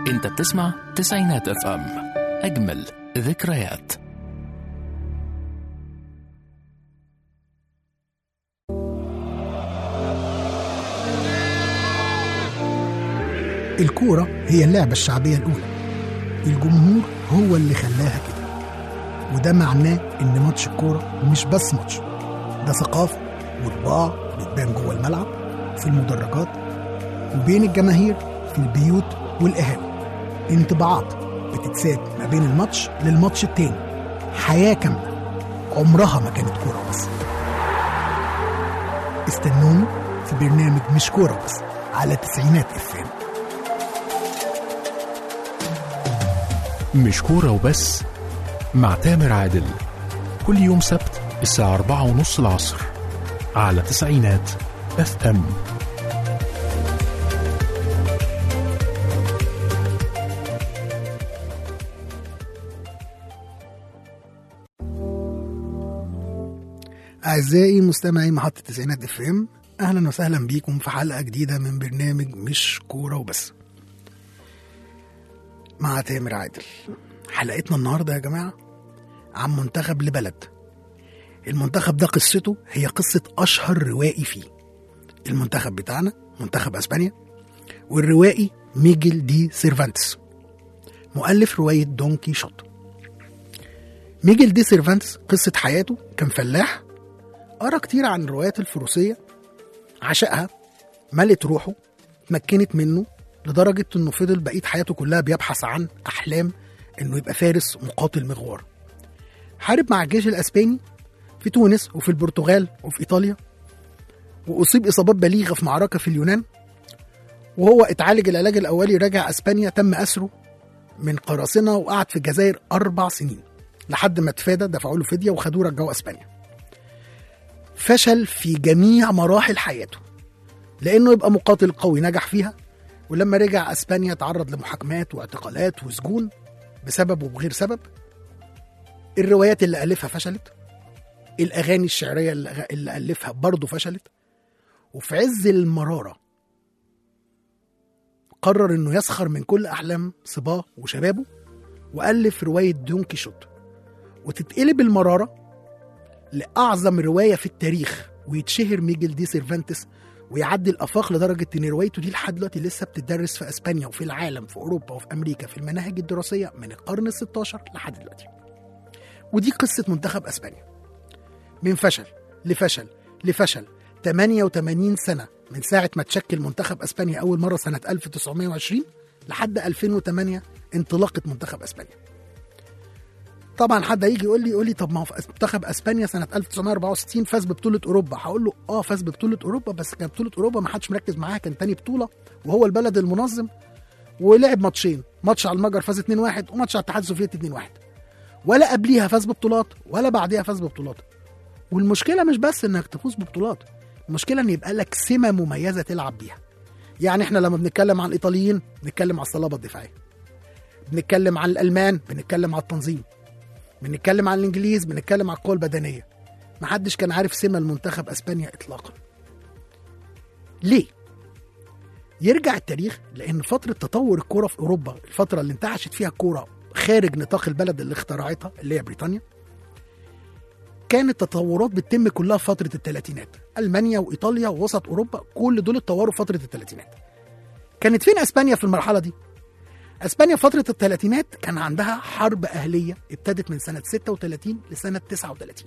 انت بتسمع تسعينات اف ام اجمل ذكريات الكورة هي اللعبة الشعبية الأولى الجمهور هو اللي خلاها كده وده معناه إن ماتش الكورة مش بس ماتش ده ثقافة وطباع بتبان جوه الملعب في المدرجات وبين الجماهير في البيوت والقهاوي انطباعات بتتساب ما بين الماتش للماتش التاني حياة كاملة عمرها ما كانت كورة بس استنوني في برنامج مش كورة بس على تسعينات افلام مش كورة وبس مع تامر عادل كل يوم سبت الساعة أربعة ونص العصر على تسعينات اف ام أعزائي مستمعي محطة تسعينات اف ام أهلا وسهلا بيكم في حلقة جديدة من برنامج مش كورة وبس مع تامر عادل حلقتنا النهاردة يا جماعة عن منتخب لبلد المنتخب ده قصته هي قصة أشهر روائي فيه المنتخب بتاعنا منتخب أسبانيا والروائي ميجل دي سيرفانتس مؤلف رواية دون كيشوت ميجل دي سيرفانتس قصة حياته كان فلاح قرا كتير عن الروايات الفروسية عشقها ملت روحه اتمكنت منه لدرجة انه فضل بقية حياته كلها بيبحث عن أحلام انه يبقى فارس مقاتل مغوار حارب مع الجيش الأسباني في تونس وفي البرتغال وفي إيطاليا وأصيب إصابات بليغة في معركة في اليونان وهو اتعالج العلاج الأولي رجع أسبانيا تم أسره من قراصنة وقعد في الجزائر أربع سنين لحد ما اتفادى دفعوا له فدية وخدوه رجعوه أسبانيا فشل في جميع مراحل حياته لأنه يبقى مقاتل قوي نجح فيها ولما رجع أسبانيا تعرض لمحاكمات واعتقالات وسجون بسبب وبغير سبب الروايات اللي ألفها فشلت الأغاني الشعرية اللي أغ- اللي ألفها برضه فشلت وفي عز المرارة قرر إنه يسخر من كل أحلام صباه وشبابه وألف رواية دون كيشوت وتتقلب المرارة لأعظم رواية في التاريخ ويتشهر ميجل دي سيرفانتس ويعدي الآفاق لدرجة إن روايته دي لحد دلوقتي لسه بتدرس في أسبانيا وفي العالم في أوروبا وفي أمريكا في المناهج الدراسية من القرن ال 16 لحد دلوقتي ودي قصة منتخب أسبانيا من فشل لفشل لفشل 88 سنة من ساعة ما تشكل منتخب أسبانيا أول مرة سنة 1920 لحد 2008 انطلاقة منتخب أسبانيا طبعا حد هيجي يقول لي يقول لي طب ما هو في منتخب اسبانيا سنه 1964 فاز ببطوله اوروبا هقول له اه فاز ببطوله اوروبا بس كانت بطوله اوروبا ما حدش مركز معاها كان تاني بطوله وهو البلد المنظم ولعب ماتشين ماتش على المجر فاز 2-1 وماتش على الاتحاد السوفيتي 2-1 ولا قبليها فاز ببطولات ولا بعديها فاز ببطولات والمشكله مش بس انك تفوز ببطولات المشكله ان يبقى لك سمه مميزه تلعب بيها يعني احنا لما بنتكلم عن الايطاليين بنتكلم على الصلابه الدفاعيه بنتكلم عن الالمان بنتكلم على التنظيم بنتكلم عن الانجليز بنتكلم عن القوه البدنيه محدش كان عارف سمه المنتخب اسبانيا اطلاقا ليه يرجع التاريخ لان فتره تطور الكوره في اوروبا الفتره اللي انتعشت فيها الكوره خارج نطاق البلد اللي اخترعتها اللي هي بريطانيا كانت تطورات بتتم كلها في فتره الثلاثينات المانيا وايطاليا ووسط اوروبا كل دول اتطوروا في فتره الثلاثينات كانت فين اسبانيا في المرحله دي اسبانيا في فتره الثلاثينات كان عندها حرب اهليه ابتدت من سنه 36 لسنه 39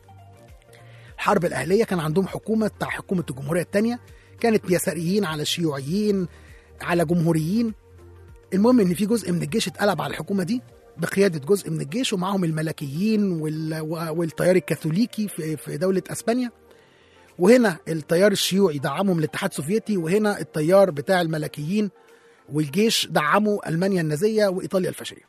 الحرب الاهليه كان عندهم حكومه بتاع حكومه الجمهوريه الثانيه كانت يساريين على شيوعيين على جمهوريين المهم ان في جزء من الجيش اتقلب على الحكومه دي بقياده جزء من الجيش ومعاهم الملكيين وال... والتيار الكاثوليكي في في دوله اسبانيا وهنا التيار الشيوعي دعمهم الاتحاد السوفيتي وهنا التيار بتاع الملكيين والجيش دعموا المانيا النازيه وايطاليا الفاشيه.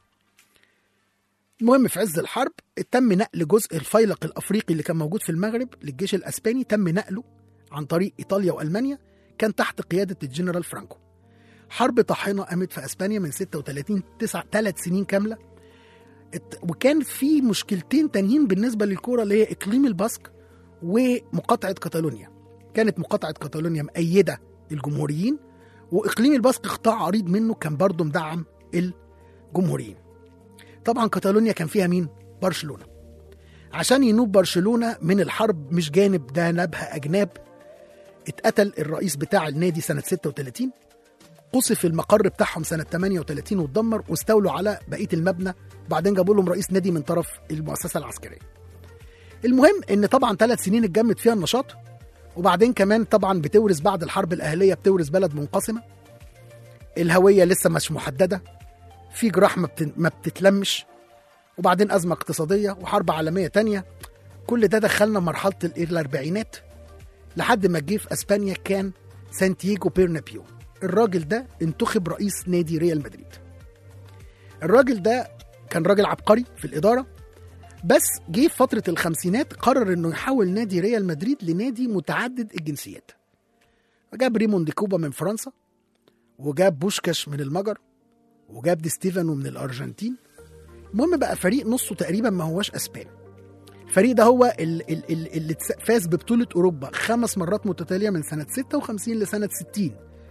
المهم في عز الحرب تم نقل جزء الفيلق الافريقي اللي كان موجود في المغرب للجيش الاسباني تم نقله عن طريق ايطاليا والمانيا كان تحت قياده الجنرال فرانكو. حرب طاحنه قامت في اسبانيا من 36 تسع ثلاث سنين كامله ات- وكان في مشكلتين تانيين بالنسبه للكوره اللي هي اقليم الباسك ومقاطعه كاتالونيا. كانت مقاطعه كاتالونيا مأيده الجمهوريين واقليم الباسك قطاع عريض منه كان برضه مدعم الجمهوريين طبعا كاتالونيا كان فيها مين برشلونه عشان ينوب برشلونه من الحرب مش جانب ده نبها اجناب اتقتل الرئيس بتاع النادي سنه 36 قصف المقر بتاعهم سنه 38 واتدمر واستولوا على بقيه المبنى وبعدين جابوا لهم رئيس نادي من طرف المؤسسه العسكريه. المهم ان طبعا ثلاث سنين اتجمد فيها النشاط وبعدين كمان طبعا بتورث بعد الحرب الاهليه بتورث بلد منقسمه الهويه لسه مش محدده في جراح ما, بت... ما بتتلمش وبعدين ازمه اقتصاديه وحرب عالميه تانية كل ده دخلنا مرحله ال- الاربعينات لحد ما جه في اسبانيا كان سانتياغو بيرنابيو الراجل ده انتخب رئيس نادي ريال مدريد الراجل ده كان راجل عبقري في الاداره بس جه في فتره الخمسينات قرر انه يحول نادي ريال مدريد لنادي متعدد الجنسيات فجاب ريمون دي كوبا من فرنسا وجاب بوشكاش من المجر وجاب دي ستيفانو من الارجنتين المهم بقى فريق نصه تقريبا ما هواش اسباني الفريق ده هو ال- ال- ال- اللي تس- فاز ببطولة أوروبا خمس مرات متتالية من سنة 56 لسنة 60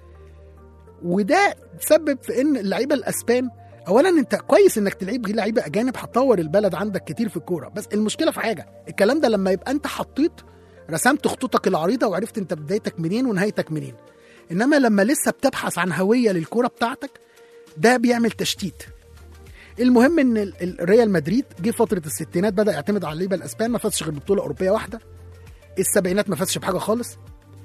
وده تسبب في ان اللعيبه الاسبان اولا انت كويس انك تلعب لعيبه اجانب هتطور البلد عندك كتير في الكوره بس المشكله في حاجه الكلام ده لما يبقى انت حطيت رسمت خطوطك العريضه وعرفت انت بدايتك منين ونهايتك منين انما لما لسه بتبحث عن هويه للكوره بتاعتك ده بيعمل تشتيت المهم ان ال- ال- ريال مدريد جه فتره الستينات بدا يعتمد على اللعيبه الاسبان ما فازش غير ببطوله اوروبيه واحده السبعينات ما فازش بحاجه خالص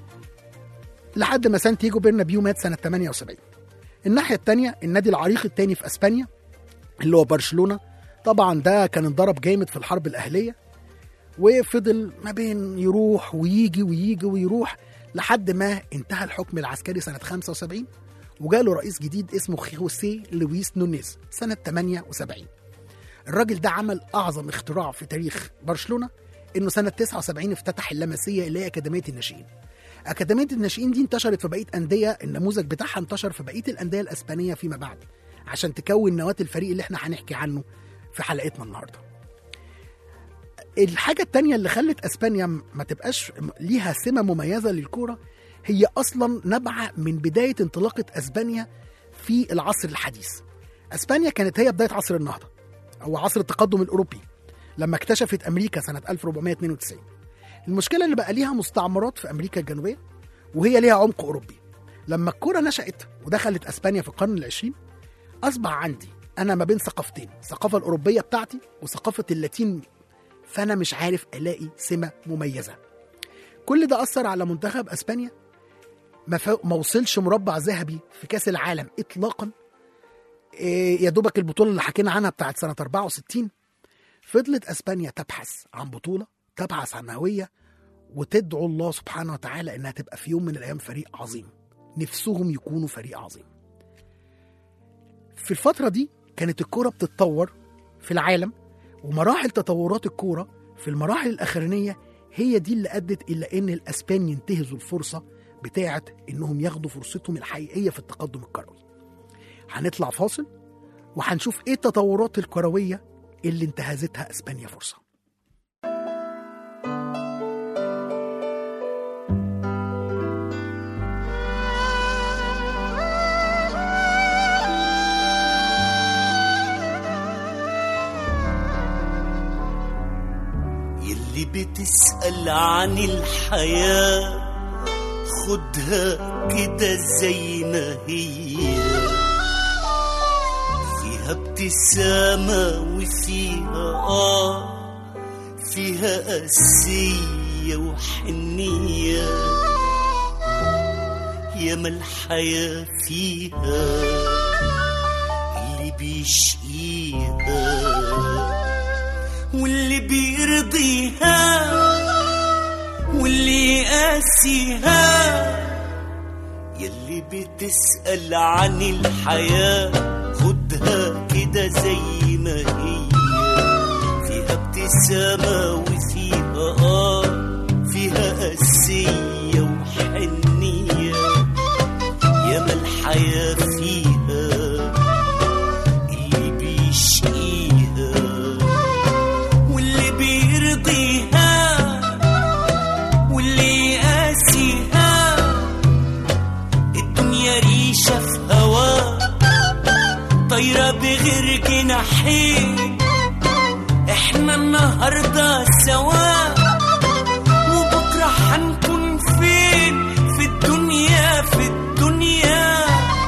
لحد ما سانتياغو بيرنابيو مات سنه 78 الناحيه الثانيه النادي العريق الثاني في اسبانيا اللي هو برشلونه طبعا ده كان انضرب جامد في الحرب الاهليه وفضل ما بين يروح ويجي ويجي ويروح لحد ما انتهى الحكم العسكري سنه 75 وجاله رئيس جديد اسمه خوسيه لويس نونيز سنه 78 الراجل ده عمل اعظم اختراع في تاريخ برشلونه انه سنه 79 افتتح اللمسيه اللي هي اكاديميه الناشئين أكاديمية الناشئين دي انتشرت في بقية أندية النموذج بتاعها انتشر في بقية الأندية الأسبانية فيما بعد عشان تكون نواة الفريق اللي احنا هنحكي عنه في حلقتنا النهاردة الحاجة التانية اللي خلت أسبانيا ما تبقاش ليها سمة مميزة للكورة هي أصلا نبعة من بداية انطلاقة أسبانيا في العصر الحديث أسبانيا كانت هي بداية عصر النهضة أو عصر التقدم الأوروبي لما اكتشفت أمريكا سنة 1492 المشكله اللي بقى ليها مستعمرات في امريكا الجنوبيه وهي ليها عمق اوروبي لما الكره نشات ودخلت اسبانيا في القرن العشرين اصبح عندي انا ما بين ثقافتين الثقافه الاوروبيه بتاعتي وثقافه اللاتين فانا مش عارف الاقي سمه مميزه كل ده اثر على منتخب اسبانيا ما, ف... ما وصلش مربع ذهبي في كاس العالم اطلاقا إيه يا دوبك البطوله اللي حكينا عنها بتاعت سنه 64 فضلت اسبانيا تبحث عن بطوله تبحث عن هويه وتدعو الله سبحانه وتعالى انها تبقى في يوم من الايام فريق عظيم نفسهم يكونوا فريق عظيم في الفتره دي كانت الكوره بتتطور في العالم ومراحل تطورات الكوره في المراحل الاخرانيه هي دي اللي ادت الى ان الاسبان ينتهزوا الفرصه بتاعه انهم ياخدوا فرصتهم الحقيقيه في التقدم الكروي هنطلع فاصل وهنشوف ايه التطورات الكرويه اللي انتهزتها اسبانيا فرصه يلي بتسأل عن الحياة خدها كده زي ما هي فيها ابتسامة وفيها آه فيها قاسية وحنية ياما الحياة فيها اللي بيشقيها واللي بيرضيها واللي يقاسيها يلي بتسأل عن الحياة خدها كده زي ما هي فيها ابتسامة وفيها آه فيها قاسية وحنية ياما الحياة فيها اللي بيشقيها واللي بيرضيها واللي يقاسيها الدنيا ريشة في هوا طايرة بغير جناحين احنا النهاردة سوا وبكرة هنكون فين في الدنيا في الدنيا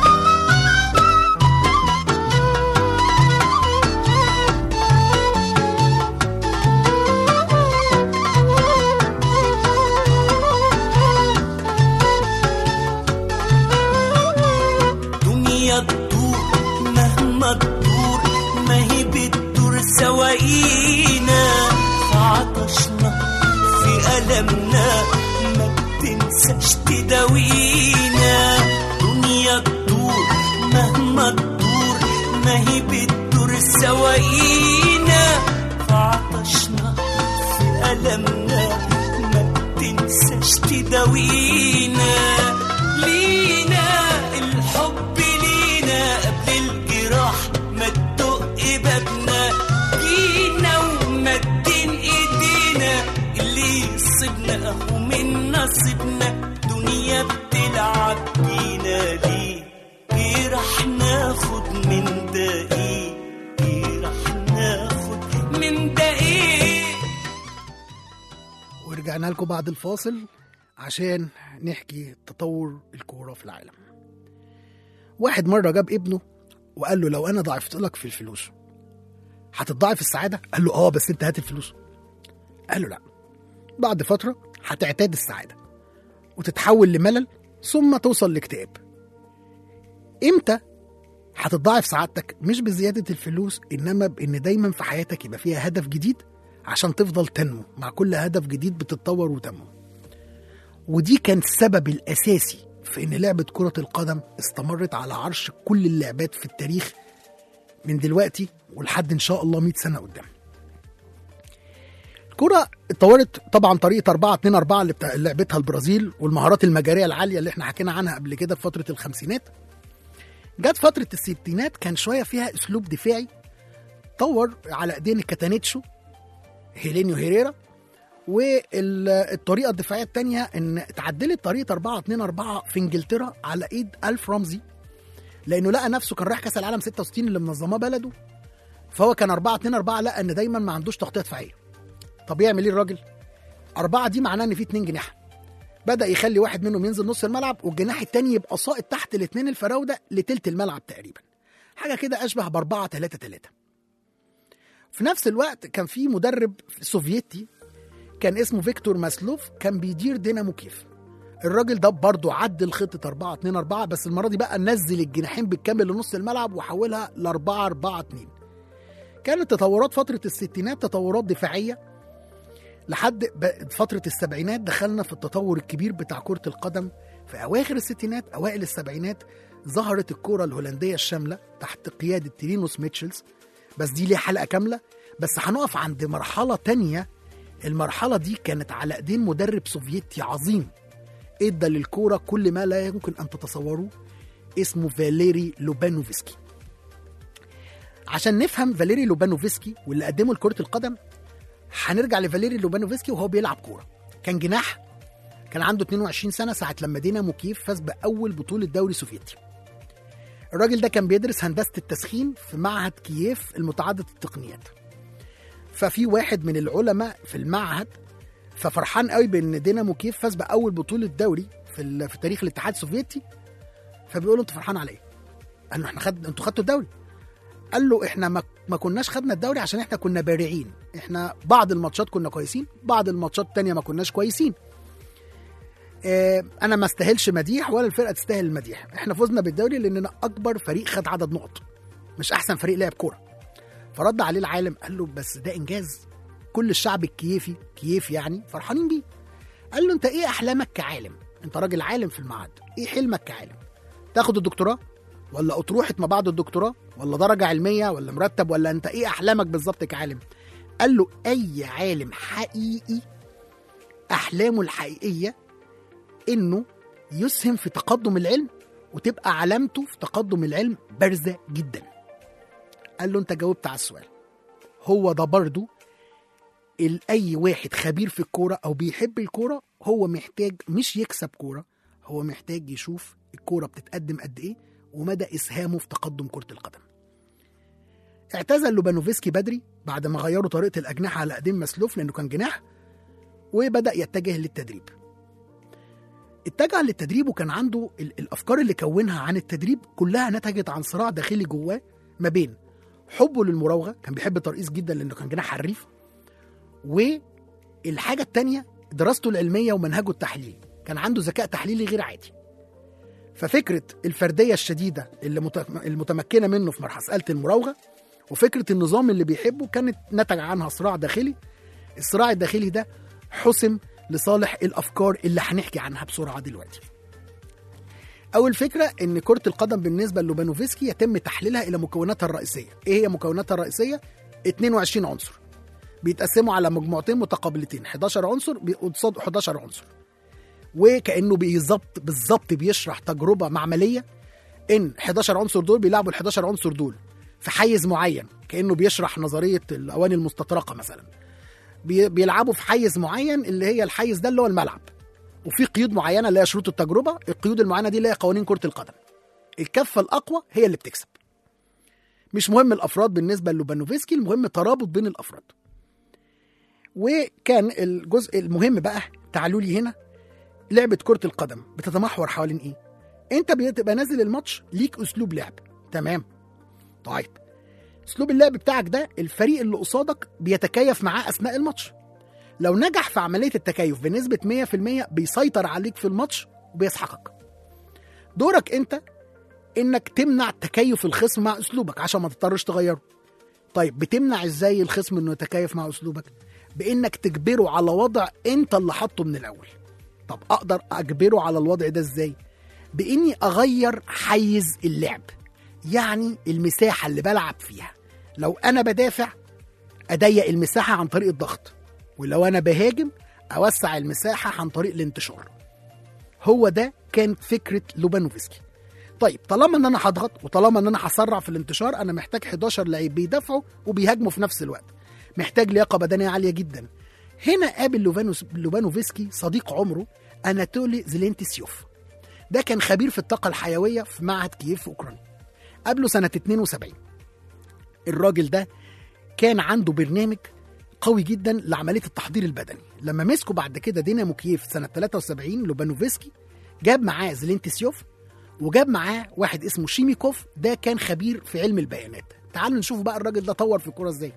دنيا تدور مهما تدور ما هي بتدور سواقينا في عطشنا في ألمنا ما بتنساش تداوينا دنيا تدور مهما تدور ما هي بتدور سواقينا في عطشنا في ألمنا ما بتنساش تداوينا لينا الحب لينا قبل الجراح ما تدق بابنا جينا ومدين ايدينا اللي يصيبنا اهو من نصيبنا دنيا بتلعب بينا ليه ايه راح ناخد من ده ايه ايه راح ناخد من ده ايه ورجعنا لكم بعد الفاصل عشان نحكي تطور الكورة في العالم واحد مرة جاب ابنه وقال له لو أنا ضعفت لك في الفلوس هتضاعف السعادة؟ قال له آه بس أنت هات الفلوس قال له لا بعد فترة هتعتاد السعادة وتتحول لملل ثم توصل لاكتئاب امتى هتضاعف سعادتك مش بزيادة الفلوس إنما بإن دايما في حياتك يبقى فيها هدف جديد عشان تفضل تنمو مع كل هدف جديد بتتطور وتنمو ودي كان السبب الأساسي في إن لعبة كرة القدم استمرت على عرش كل اللعبات في التاريخ من دلوقتي ولحد إن شاء الله 100 سنة قدام الكرة اتطورت طبعا طريقة 4 2 4 اللي بتا- لعبتها البرازيل والمهارات المجارية العالية اللي احنا حكينا عنها قبل كده في فترة الخمسينات جت فترة الستينات كان شوية فيها أسلوب دفاعي طور على ايدين الكاتانيتشو هيلينيو هيريرا والطريقه الدفاعيه الثانيه ان اتعدلت طريقه 4 2 4 في انجلترا على ايد الف رمزي لانه لقى نفسه كان رايح كاس العالم 66 اللي منظماه بلده فهو كان 4 2 4 لقى ان دايما ما عندوش تغطيه دفاعيه طب يعمل ايه الراجل؟ أربعة دي معناه إن في اتنين جناح بدأ يخلي واحد منهم ينزل نص الملعب والجناح التاني يبقى ساقط تحت الاتنين الفراودة لتلت الملعب تقريبا حاجة كده أشبه بأربعة تلاتة تلاتة في نفس الوقت كان في مدرب سوفيتي كان اسمه فيكتور ماسلوف كان بيدير دينامو كيف الراجل ده برضه عدل خطة 4 2 4 بس المرة دي بقى نزل الجناحين بالكامل لنص الملعب وحولها ل 4 4 2 كانت تطورات فترة الستينات تطورات دفاعية لحد ب- فترة السبعينات دخلنا في التطور الكبير بتاع كرة القدم في أواخر الستينات أوائل السبعينات ظهرت الكرة الهولندية الشاملة تحت قيادة ترينوس ميتشلز بس دي ليها حلقة كاملة بس هنقف عند مرحلة تانية المرحلة دي كانت على ايدين مدرب سوفيتي عظيم ادى للكورة كل ما لا يمكن ان تتصوروه اسمه فاليري لوبانوفسكي عشان نفهم فاليري لوبانوفسكي واللي قدمه لكرة القدم هنرجع لفاليري لوبانوفسكي وهو بيلعب كورة كان جناح كان عنده 22 سنة ساعة لما دينامو كيف فاز بأول بطولة دوري سوفيتي الراجل ده كان بيدرس هندسة التسخين في معهد كييف المتعدد التقنيات ففي واحد من العلماء في المعهد ففرحان قوي بان دينامو كيف فاز باول بطوله دوري في ال- في تاريخ الاتحاد السوفيتي فبيقول له انت فرحان على ايه؟ قال له احنا خد انتوا خدتوا الدوري قال له احنا ما, ما كناش خدنا الدوري عشان احنا كنا بارعين احنا بعض الماتشات كنا كويسين بعض الماتشات التانية ما كناش كويسين اه انا ما استاهلش مديح ولا الفرقه تستاهل المديح احنا فزنا بالدوري لاننا اكبر فريق خد عدد نقط مش احسن فريق لعب كوره فرد عليه العالم قال له بس ده انجاز كل الشعب الكييفي كييف يعني فرحانين بيه قال له انت ايه احلامك كعالم انت راجل عالم في المعهد ايه حلمك كعالم تاخد الدكتوراه ولا اطروحه ما بعد الدكتوراه ولا درجه علميه ولا مرتب ولا انت ايه احلامك بالظبط كعالم قال له اي عالم حقيقي احلامه الحقيقيه انه يسهم في تقدم العلم وتبقى علامته في تقدم العلم بارزه جدا قال له انت جاوبت على السؤال هو ده برضو ال- اي واحد خبير في الكوره او بيحب الكوره هو محتاج مش يكسب كوره هو محتاج يشوف الكوره بتتقدم قد ايه ومدى اسهامه في تقدم كره القدم اعتزل لوبانوفسكي بدري بعد ما غيروا طريقة الأجنحة على قديم مسلوف لأنه كان جناح وبدأ يتجه للتدريب اتجه للتدريب وكان عنده ال- الأفكار اللي كونها عن التدريب كلها نتجت عن صراع داخلي جواه ما بين حبه للمراوغة كان بيحب الترقيص جدا لأنه كان جناح حريف والحاجة التانية دراسته العلمية ومنهجه التحليلي كان عنده ذكاء تحليلي غير عادي ففكرة الفردية الشديدة اللي مت- المتمكنة منه في مرحلة المراوغة وفكرة النظام اللي بيحبه كانت نتج عنها صراع داخلي الصراع الداخلي ده حسم لصالح الأفكار اللي هنحكي عنها بسرعة دلوقتي أول فكرة إن كرة القدم بالنسبة للوبانوفسكي يتم تحليلها إلى مكوناتها الرئيسية إيه هي مكوناتها الرئيسية؟ 22 عنصر بيتقسموا على مجموعتين متقابلتين 11 عنصر بي- قصاد 11 عنصر وكانه بالظبط بالظبط بيشرح تجربه معمليه ان 11 عنصر دول بيلعبوا ال 11 عنصر دول في حيز معين كانه بيشرح نظريه الاواني المستطرقه مثلا بي- بيلعبوا في حيز معين اللي هي الحيز ده اللي هو الملعب وفي قيود معينه اللي هي شروط التجربه القيود المعينه دي اللي هي قوانين كره القدم الكفه الاقوى هي اللي بتكسب مش مهم الافراد بالنسبه للوبانوفسكي المهم ترابط بين الافراد وكان الجزء المهم بقى تعالوا لي هنا لعبه كره القدم بتتمحور حوالين ايه انت بتبقى نازل الماتش ليك اسلوب لعب تمام طيب اسلوب اللعب بتاعك ده الفريق اللي قصادك بيتكيف معاه اثناء الماتش لو نجح في عمليه التكيف بنسبه 100% بيسيطر عليك في الماتش وبيسحقك دورك انت انك تمنع تكيف الخصم مع اسلوبك عشان ما تضطرش تغيره طيب بتمنع ازاي الخصم انه يتكيف مع اسلوبك بانك تجبره على وضع انت اللي حاطه من الاول طب اقدر اجبره على الوضع ده ازاي باني اغير حيز اللعب يعني المساحه اللي بلعب فيها لو انا بدافع اضيق المساحه عن طريق الضغط ولو انا بهاجم اوسع المساحه عن طريق الانتشار هو ده كان فكره لوبانوفسكي طيب طالما ان انا هضغط وطالما ان انا هسرع في الانتشار انا محتاج 11 لعيب بيدافعوا وبيهاجموا في نفس الوقت محتاج لياقه بدنيه عاليه جدا هنا قابل لوفانوس لوبانوفسكي صديق عمره اناتولي زيلينتسيوف ده كان خبير في الطاقه الحيويه في معهد كييف في اوكرانيا قابله سنه 72 الراجل ده كان عنده برنامج قوي جدا لعمليه التحضير البدني لما مسكوا بعد كده دينامو كييف سنه 73 لوبانوفسكي جاب معاه زيلينتسيوف وجاب معاه واحد اسمه شيميكوف ده كان خبير في علم البيانات تعالوا نشوف بقى الراجل ده طور في الكوره ازاي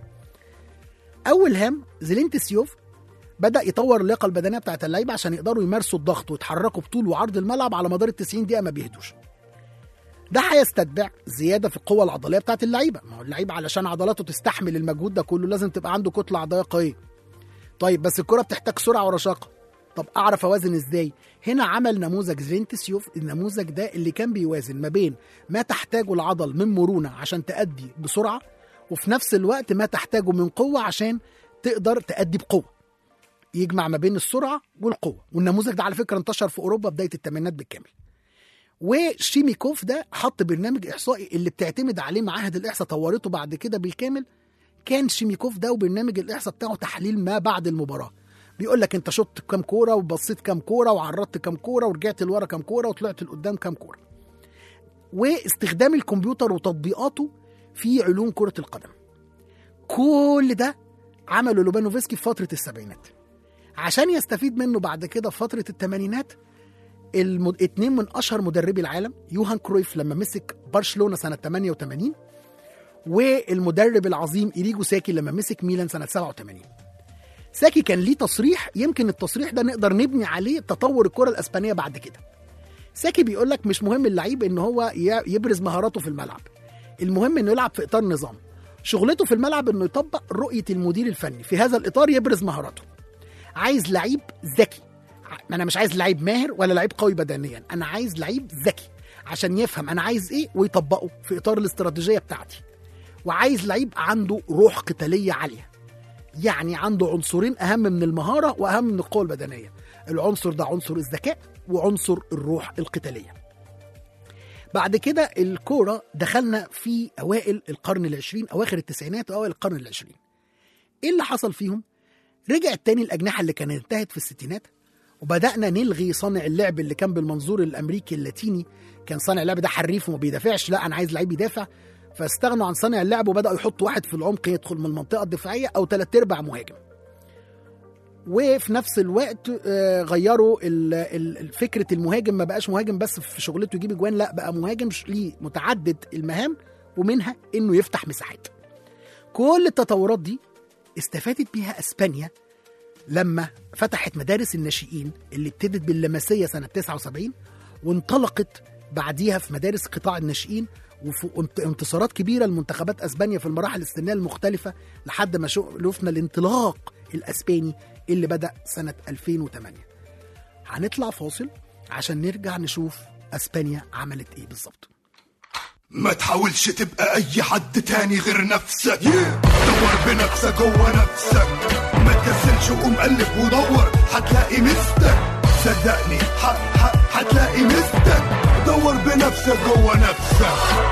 اول هام زيلينتسيوف بدا يطور اللياقه البدنيه بتاعت اللعيبه عشان يقدروا يمارسوا الضغط ويتحركوا بطول وعرض الملعب على مدار ال 90 دقيقه ما بيهدوش ده هيستتبع زياده في القوه العضليه بتاعت اللعيبه ما هو اللعيب علشان عضلاته تستحمل المجهود ده كله لازم تبقى عنده كتله عضليه قويه طيب بس الكره بتحتاج سرعه ورشاقه طب اعرف اوازن ازاي هنا عمل نموذج زرينتسيوف النموذج ده اللي كان بيوازن ما بين ما تحتاجه العضل من مرونه عشان تأدي بسرعه وفي نفس الوقت ما تحتاجه من قوه عشان تقدر تأدي بقوه يجمع ما بين السرعه والقوه والنموذج ده على فكره انتشر في اوروبا بدايه الثمانينات بالكامل وشيميكوف ده حط برنامج احصائي اللي بتعتمد عليه معاهد الاحصاء طورته بعد كده بالكامل كان شيميكوف ده وبرنامج الاحصاء بتاعه تحليل ما بعد المباراه بيقول لك انت شطت كام كوره وبصيت كام كوره وعرضت كام كوره ورجعت لورا كام كوره وطلعت لقدام كام كوره واستخدام الكمبيوتر وتطبيقاته في علوم كره القدم كل ده عمله لوبانوفسكي في فتره السبعينات عشان يستفيد منه بعد كده في فتره الثمانينات المد... اتنين من اشهر مدربي العالم يوهان كرويف لما مسك برشلونه سنه 88 والمدرب العظيم إريجو ساكي لما مسك ميلان سنه 87 ساكي كان ليه تصريح يمكن التصريح ده نقدر نبني عليه تطور الكره الاسبانيه بعد كده ساكي بيقول لك مش مهم اللعيب ان هو ي- يبرز مهاراته في الملعب المهم انه يلعب في اطار نظام شغلته في الملعب انه يطبق رؤيه المدير الفني في هذا الاطار يبرز مهاراته عايز لعيب ذكي ع- انا مش عايز لعيب ماهر ولا لعيب قوي بدنيا انا عايز لعيب ذكي عشان يفهم انا عايز ايه ويطبقه في اطار الاستراتيجيه بتاعتي وعايز لعيب عنده روح قتاليه عاليه يعني عنده عنصرين اهم من المهاره واهم من القوه البدنيه العنصر ده عنصر الذكاء وعنصر الروح القتاليه بعد كده الكوره دخلنا في اوائل القرن العشرين اواخر التسعينات واوائل القرن العشرين ايه اللي حصل فيهم رجعت تاني الاجنحه اللي كانت انتهت في الستينات وبدانا نلغي صانع اللعب اللي كان بالمنظور الامريكي اللاتيني كان صانع اللعب ده حريف وما بيدافعش لا انا عايز لعيب يدافع فاستغنوا عن صانع اللعب وبداوا يحطوا واحد في العمق يدخل من المنطقه الدفاعيه او ثلاث ارباع مهاجم وفي نفس الوقت آه، غيروا ال- ال- ال- فكره المهاجم ما بقاش مهاجم بس في شغلته يجيب اجوان لا بقى مهاجم ش- ليه متعدد المهام ومنها انه يفتح مساحات كل التطورات دي استفادت بيها اسبانيا لما فتحت مدارس الناشئين اللي ابتدت باللمسيه سنه 79 وانطلقت بعديها في مدارس قطاع الناشئين وفي انت- انتصارات كبيره لمنتخبات اسبانيا في المراحل السنيه المختلفه لحد ما شو- شفنا الانطلاق الاسباني اللي بدا سنه 2008 هنطلع فاصل عشان نرجع نشوف اسبانيا عملت ايه بالظبط ما تحاولش تبقى اي حد تاني غير نفسك دور بنفسك جوه نفسك ما تكسلش وقوم قلب ودور هتلاقي مستك صدقني ح- ح- هتلاقي مستك دور بنفسك جوه نفسك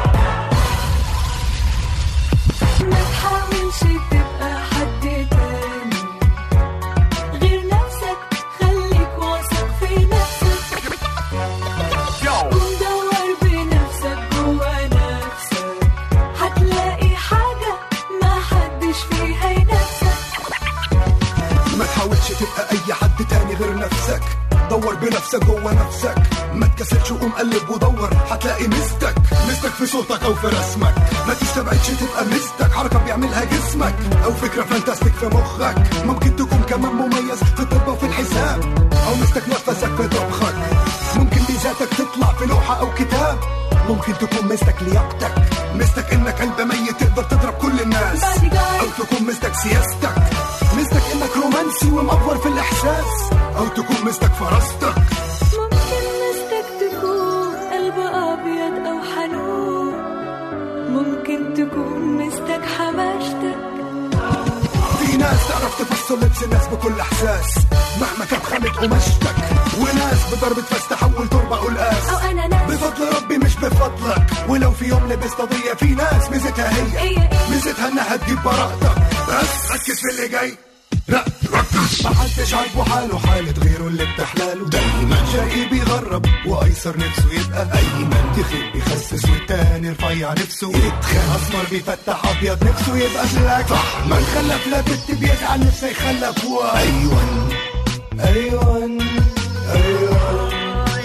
ما تحاولش تبقى حد تاني غير نفسك خليك واثق في نفسك قوم دور بنفسك جوا نفسك هتلاقي حاجة ما حدش فيها ينافسك ما تحاولش تبقى اي حد تاني غير نفسك دور بنفسك جوه نفسك ما تكسلش وقوم قلب ودور هتلاقي مستك مستك في صوتك او في رسمك ما تستبعدش تبقى مستك حركه بيعملها جسمك او فكره فانتاستيك في مخك ممكن تكون كمان مميز في الطب وفي الحساب او مستك نفسك في طبخك ممكن ميزاتك تطلع في لوحه او كتاب ممكن تكون مستك لياقتك مستك انك قلب ميت تقدر تضرب كل الناس Bodyguard. او تكون مستك سياستك مستك انك رومانسي ومأفور في الاحساس او تكون مستك فراستك ممكن مستك تكون قلب أبيض أو حنون ممكن تكون مستك حماشتك في ناس تعرف تفصل لبس الناس بكل احساس مهما كانت خامة قماشتك وناس بضربة فاس تحول تربة قلقاس أو أنا ناس بفضل ربي مش بفضلك ولو في يوم لبست قضية في ناس ميزتها هي هي إيه؟ ميزتها انها تجيب براءتك بس ركز في اللي جاي لا ركز محدش عاجبه حاله حالة غيره اللي بتحلاله دايما شقي بيغرب وايسر نفسه يبقى ايمن تخيل بيخسس والتاني رفيع نفسه يتخان اسمر بيفتح ابيض نفسه يبقى بلاك صح من خلف لا بنت بيزعل نفسه يخلف و ايوان ايوان ايوان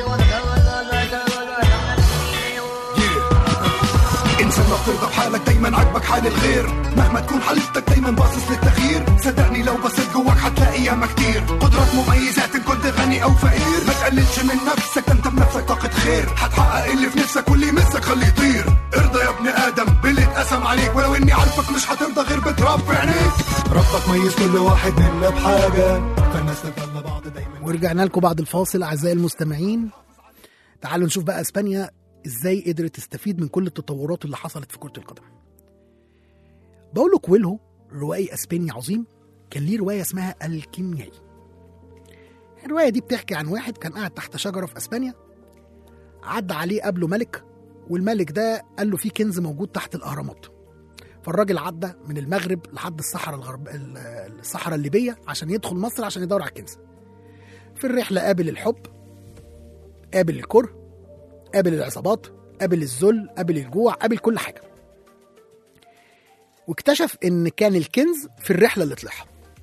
انسان ما بترضى بحالك دايما عاجبك حال الغير مهما تكون حالتك دايما باصص للتغيير صدقني لو بصيت جواك هتلاقي ياما كتير قدرات مميزات ان كنت غني او فقير ما تقللش من نفسك ده انت بنفسك طاقة خير هتحقق اللي في نفسك واللي يمسك خليه يطير ارضى يا ابن ادم باللي اتقسم عليك ولو اني عارفك مش هترضى غير بتراب في عينيك ربك ميز كل واحد منا بحاجة فالناس تفضل بعض دايما ورجعنا لكم بعد الفاصل اعزائي المستمعين تعالوا نشوف بقى اسبانيا ازاي قدرت تستفيد من كل التطورات اللي حصلت في كرة القدم باولو كويلهو روائي اسباني عظيم كان ليه رواية اسمها الكيميائي الرواية دي بتحكي عن واحد كان قاعد تحت شجرة في اسبانيا عدى عليه قبله ملك والملك ده قال له في كنز موجود تحت الاهرامات فالراجل عدى من المغرب لحد الصحراء الغرب الصحراء الليبيه عشان يدخل مصر عشان يدور على الكنز في الرحله قابل الحب قابل الكره قابل العصابات قابل الذل قابل الجوع قابل كل حاجه واكتشف ان كان الكنز في الرحله اللي طلعها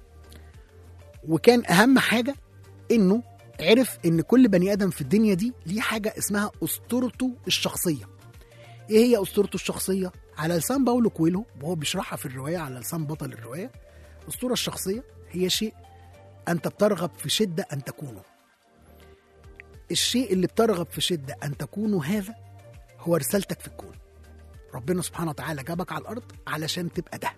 وكان اهم حاجه انه عرف ان كل بني ادم في الدنيا دي ليه حاجه اسمها اسطورته الشخصيه ايه هي اسطورته الشخصيه على لسان باولو كويلو وهو بيشرحها في الروايه على لسان بطل الروايه الاسطوره الشخصيه هي شيء انت بترغب في شده ان تكونه الشيء اللي بترغب في شده ان تكونه هذا هو رسالتك في الكون ربنا سبحانه وتعالى جابك على الارض علشان تبقى ده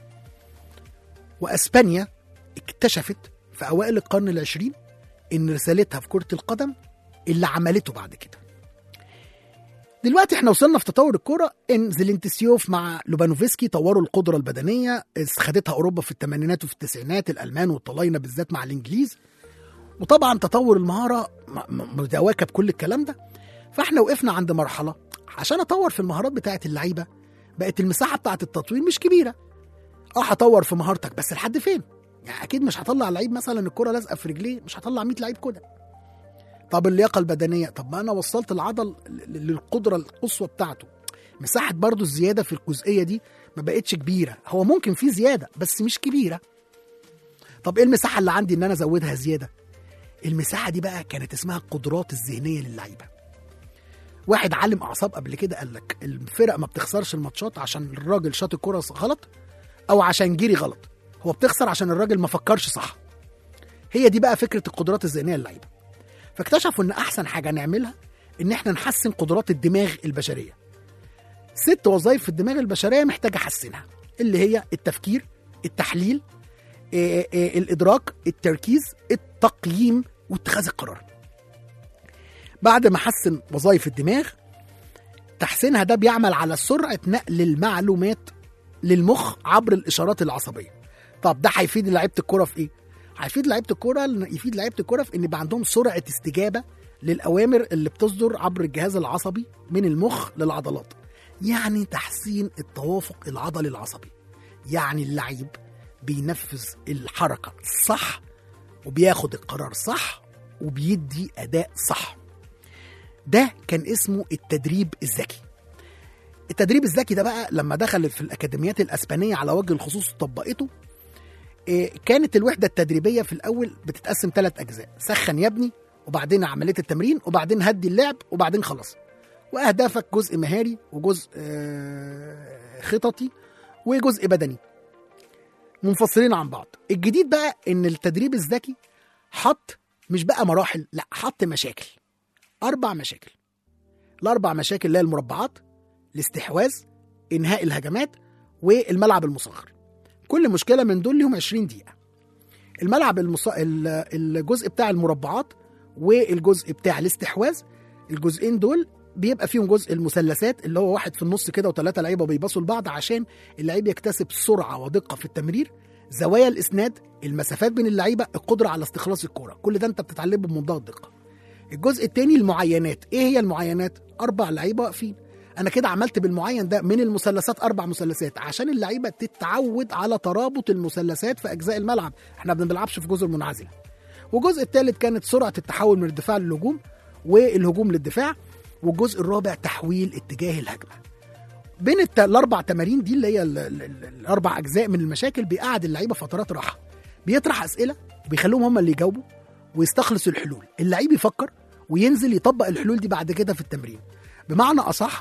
واسبانيا اكتشفت في اوائل القرن العشرين ان رسالتها في كره القدم اللي عملته بعد كده دلوقتي احنا وصلنا في تطور الكرة ان زيلينتسيوف مع لوبانوفسكي طوروا القدرة البدنية خدتها اوروبا في الثمانينات وفي التسعينات الالمان والطلاينة بالذات مع الانجليز وطبعا تطور المهارة م- م- متواكب كل الكلام ده فاحنا وقفنا عند مرحلة عشان اطور في المهارات بتاعت اللعيبة بقت المساحة بتاعت التطوير مش كبيرة اه هطور في مهارتك بس لحد فين؟ يعني اكيد مش هطلع لعيب مثلا الكرة لازقة في رجليه مش هطلع 100 لعيب كده طب اللياقه البدنيه طب ما انا وصلت العضل ل- للقدره القصوى بتاعته مساحه برضو الزياده في الجزئيه دي ما بقتش كبيره هو ممكن في زياده بس مش كبيره طب ايه المساحه اللي عندي ان انا ازودها زياده المساحه دي بقى كانت اسمها القدرات الذهنيه للعيبه واحد عالم اعصاب قبل كده قال لك الفرق ما بتخسرش الماتشات عشان الراجل شاط الكره غلط او عشان جري غلط هو بتخسر عشان الراجل ما فكرش صح هي دي بقى فكره القدرات الذهنيه للعيبه فاكتشفوا ان احسن حاجه نعملها ان احنا نحسن قدرات الدماغ البشريه ست وظائف في الدماغ البشريه محتاجه احسنها اللي هي التفكير التحليل آه، آه، الادراك التركيز التقييم واتخاذ القرار بعد ما حسن وظائف الدماغ تحسينها ده بيعمل على سرعه نقل المعلومات للمخ عبر الاشارات العصبيه طب ده هيفيد لعيبه الكوره في ايه هيفيد لعيبه الكوره يفيد لعيبه الكوره في ان يبقى عندهم سرعه استجابه للاوامر اللي بتصدر عبر الجهاز العصبي من المخ للعضلات يعني تحسين التوافق العضلي العصبي يعني اللعيب بينفذ الحركه صح وبياخد القرار صح وبيدي اداء صح ده كان اسمه التدريب الذكي التدريب الذكي ده بقى لما دخل في الاكاديميات الاسبانيه على وجه الخصوص وطبقته إيه، كانت الوحده التدريبيه في الاول بتتقسم ثلاث اجزاء سخن يا ابني وبعدين عمليه التمرين وبعدين هدي اللعب وبعدين خلاص واهدافك جزء مهاري وجزء آه، خططي وجزء بدني منفصلين عن بعض الجديد بقى ان التدريب الذكي حط مش بقى مراحل لا حط مشاكل اربع مشاكل الاربع مشاكل اللي هي المربعات الاستحواذ انهاء الهجمات والملعب المصغر كل مشكله من دول لهم 20 دقيقه الملعب المص... ال- الجزء بتاع المربعات والجزء بتاع الاستحواذ الجزئين دول بيبقى فيهم جزء المثلثات اللي هو واحد في النص كده وثلاثه لعيبه بيباصوا لبعض عشان اللعيب يكتسب سرعه ودقه في التمرير زوايا الاسناد المسافات بين اللعيبه القدره على استخلاص الكوره كل ده انت بتتعلمه بمنتهى الدقه الجزء الثاني المعاينات ايه هي المعاينات اربع لعيبه واقفين انا كده عملت بالمعين ده من المثلثات اربع مثلثات عشان اللعيبه تتعود على ترابط المثلثات في اجزاء الملعب احنا ما بنلعبش في جزر منعزله والجزء الثالث كانت سرعه التحول من الدفاع للهجوم والهجوم للدفاع والجزء الرابع تحويل اتجاه الهجمه بين الت- الاربع تمارين دي اللي هي ال- ال- ال- الاربع اجزاء من المشاكل بيقعد اللعيبه فترات راحه بيطرح اسئله وبيخليهم هم اللي يجاوبوا ويستخلصوا الحلول اللعيب يفكر وينزل يطبق الحلول دي بعد كده في التمرين بمعنى اصح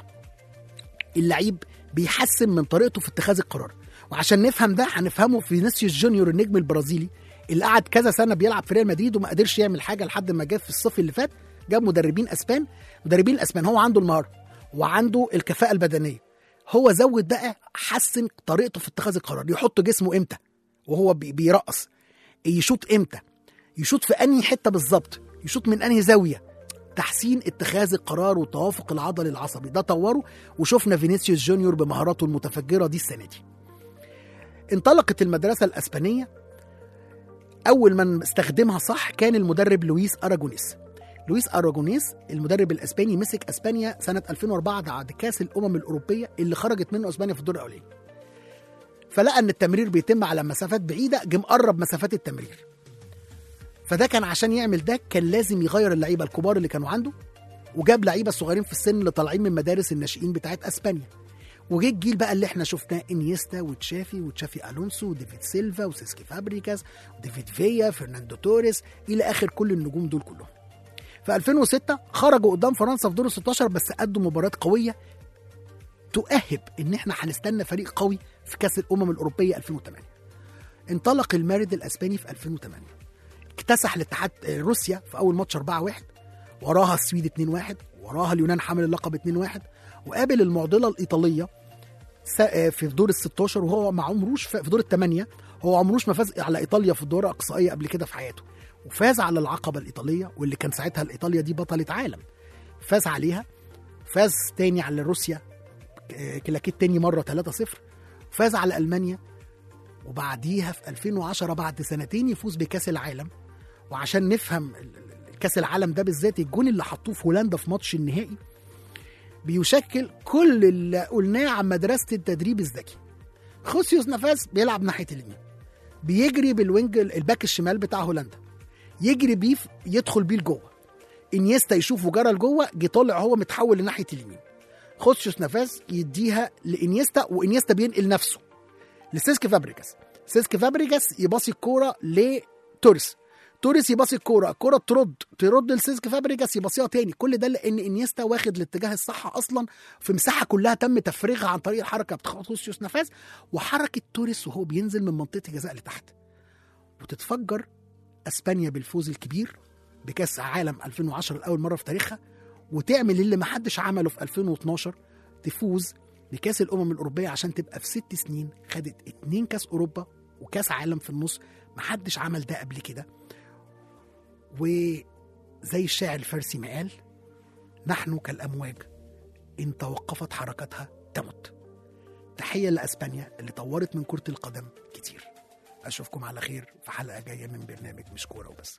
اللعيب بيحسن من طريقته في اتخاذ القرار وعشان نفهم ده هنفهمه في فينيسيوس جونيور النجم البرازيلي اللي قعد كذا سنه بيلعب في ريال مدريد وما قدرش يعمل حاجه لحد ما جه في الصيف اللي فات جاب مدربين اسبان مدربين الاسبان هو عنده المهاره وعنده الكفاءه البدنيه هو زود بقى حسن طريقته في اتخاذ القرار يحط جسمه امتى وهو بي- بيرقص يشوط امتى يشوط في انهي حته بالظبط يشوط من انهي زاويه تحسين اتخاذ القرار والتوافق العضلي العصبي ده طوره وشفنا فينيسيوس جونيور بمهاراته المتفجره دي السنه دي انطلقت المدرسه الاسبانيه اول من استخدمها صح كان المدرب لويس اراجونيس لويس اراجونيس المدرب الاسباني مسك اسبانيا سنه 2004 بعد كاس الامم الاوروبيه اللي خرجت منه اسبانيا في الدور الاولاني فلقى ان التمرير بيتم على مسافات بعيده جه مقرب مسافات التمرير فده كان عشان يعمل ده كان لازم يغير اللعيبه الكبار اللي كانوا عنده وجاب لعيبه صغيرين في السن اللي طالعين من مدارس الناشئين بتاعت اسبانيا وجه الجيل بقى اللي احنا شفناه انيستا وتشافي وتشافي الونسو وديفيد سيلفا وسيسكي فابريكاس وديفيد فيا فرناندو توريس الى اخر كل النجوم دول كلهم في 2006 خرجوا قدام فرنسا في دور ال 16 بس ادوا مباراه قويه تؤهب ان احنا هنستنى فريق قوي في كاس الامم الاوروبيه 2008 انطلق المارد الاسباني في 2008 اكتسح الاتحاد روسيا في اول ماتش 4-1 وراها السويد 2-1 وراها اليونان حامل اللقب 2-1 وقابل المعضله الايطاليه س- في دور ال 16 وهو ما عمروش ف- في دور الثمانيه هو عمروش ما فاز على ايطاليا في الدور الاقصائيه قبل كده في حياته وفاز على العقبه الايطاليه واللي كان ساعتها الايطاليا دي بطله عالم فاز عليها فاز تاني على روسيا ك- كلاكيت تاني مره 3-0 فاز على المانيا وبعديها في 2010 بعد سنتين يفوز بكاس العالم وعشان نفهم ال- ال- كاس العالم ده بالذات الجون اللي حطوه في هولندا في ماتش النهائي بيشكل كل اللي قلناه عن مدرسه التدريب الذكي خوسيوس نفاس بيلعب ناحيه اليمين بيجري بالوينج الباك الشمال بتاع هولندا يجري بيه في- يدخل بيه لجوه انيستا يشوفه جرى لجوه جه طالع هو متحول لناحيه اليمين خوسيوس نافاس يديها لانيستا وانيستا بينقل نفسه لسيسك فابريجاس سيسك فابريجاس يباصي الكوره لتوريس توريس يباصي الكوره الكوره ترد ترد لسيسك فابريجاس يباصيها تاني كل ده لان انيستا واخد الاتجاه الصح اصلا في مساحه كلها تم تفريغها عن طريق الحركه بتاع خوسيوس نافاس وحركه توريس وهو بينزل من منطقه الجزاء لتحت وتتفجر اسبانيا بالفوز الكبير بكاس عالم 2010 لاول مره في تاريخها وتعمل اللي محدش عمله في 2012 تفوز بكاس الامم الاوروبيه عشان تبقى في ست سنين خدت اتنين كاس اوروبا وكاس عالم في النص محدش عمل ده قبل كده وزي الشاعر الفارسي ما قال نحن كالامواج ان توقفت حركتها تمت تحيه لاسبانيا اللي طورت من كره القدم كتير اشوفكم على خير في حلقه جايه من برنامج مش كوره وبس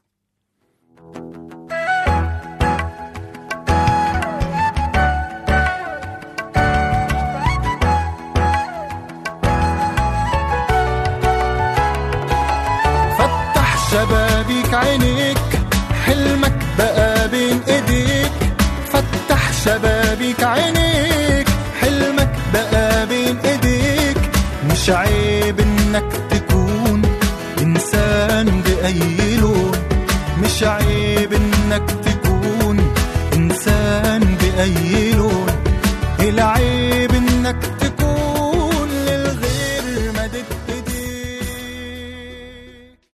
فتح شبابيك عينيك حلمك بقى بين ايديك فتح شبابيك عينيك حلمك بقى بين ايديك مش عيب انك تكون انسان باي لون مش عيب انك تكون انسان باي